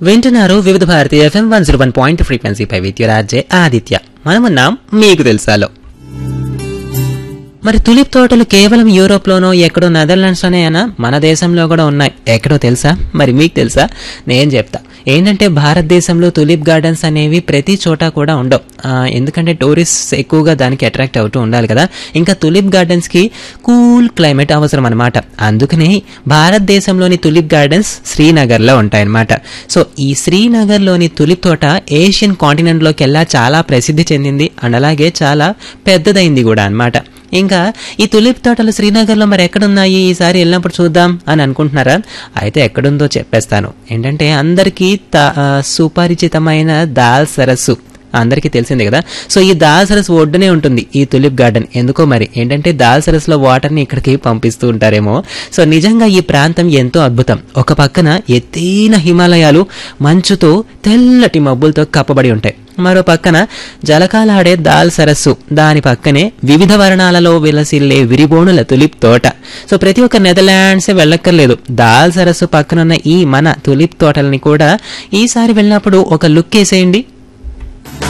వింటున్నారు Vividh Bharati FM one zero one point ఫ్రీక్వెన్సీపై విద్యురాజే ఆదిత్య మనమున్నాం మీకు తెలుసాలో మరి తులిప్ తోటలు కేవలం యూరోప్లోనో ఎక్కడో నెదర్లాండ్స్లోనేనా మన దేశంలో కూడా ఉన్నాయి ఎక్కడో తెలుసా మరి మీకు తెలుసా నేను చెప్తా ఏంటంటే భారతదేశంలో తులిప్ గార్డెన్స్ అనేవి ప్రతి చోట కూడా ఉండవు ఆ, ఎందుకంటే టూరిస్ట్ ఎక్కువగా దానికి అట్రాక్ట్ అవుతూ ఉండాలి కదా ఇంకా తులిప్ గార్డెన్స్కి కూల్ క్లైమేట్ అవసరం అనమాట అందుకనే భారతదేశంలోని తులిప్ గార్డెన్స్ శ్రీనగర్లో ఉంటాయన్నమాట సో ఈ శ్రీనగర్లోని తులిప్ తోట ఏషియన్ కాంటినెంట్లోకి వెళ్ళా చాలా ప్రసిద్ధి చెందింది అండ్ అలాగే చాలా పెద్దదైంది కూడా అన్నమాట ఇంకా ఈ తులిప్ తోటలు శ్రీనగర్లో మరి ఎక్కడున్నాయి ఈసారి వెళ్ళినప్పుడు చూద్దాం అని అనుకుంటున్నారా అయితే ఎక్కడుందో చెప్పేస్తాను ఏంటంటే అందరికీ త- ఆ, సుపరిచితమైన దాల్ సరస్సు అందరికీ తెలిసిందే కదా సో ఈ దాల్ సరస్సు ఒడ్డునే ఉంటుంది ఈ తులిప్ గార్డెన్ ఎందుకో మరి ఏంటంటే దాల్ సరస్సులో వాటర్ని ఇక్కడికి పంపిస్తూ ఉంటారేమో సో నిజంగా ఈ ప్రాంతం ఎంతో అద్భుతం ఒక పక్కన ఎత్తైన హిమాలయాలు మంచుతో తెల్లటి మబ్బులతో కప్పబడి ఉంటాయి మరో పక్కన జలకాలాడే దాల్ సరస్సు దాని పక్కనే వివిధ వర్ణాలలో విలసిల్లే విరిబోణుల తులిప్ తోట సో ప్రతి ఒక్క నెదర్లాండ్సే వెళ్ళక్కర్లేదు దాల్ సరస్సు పక్కనున్న ఈ మన తులిప్ తోటలని కూడా ఈసారి వెళ్ళినప్పుడు ఒక లుక్ వేసేయండి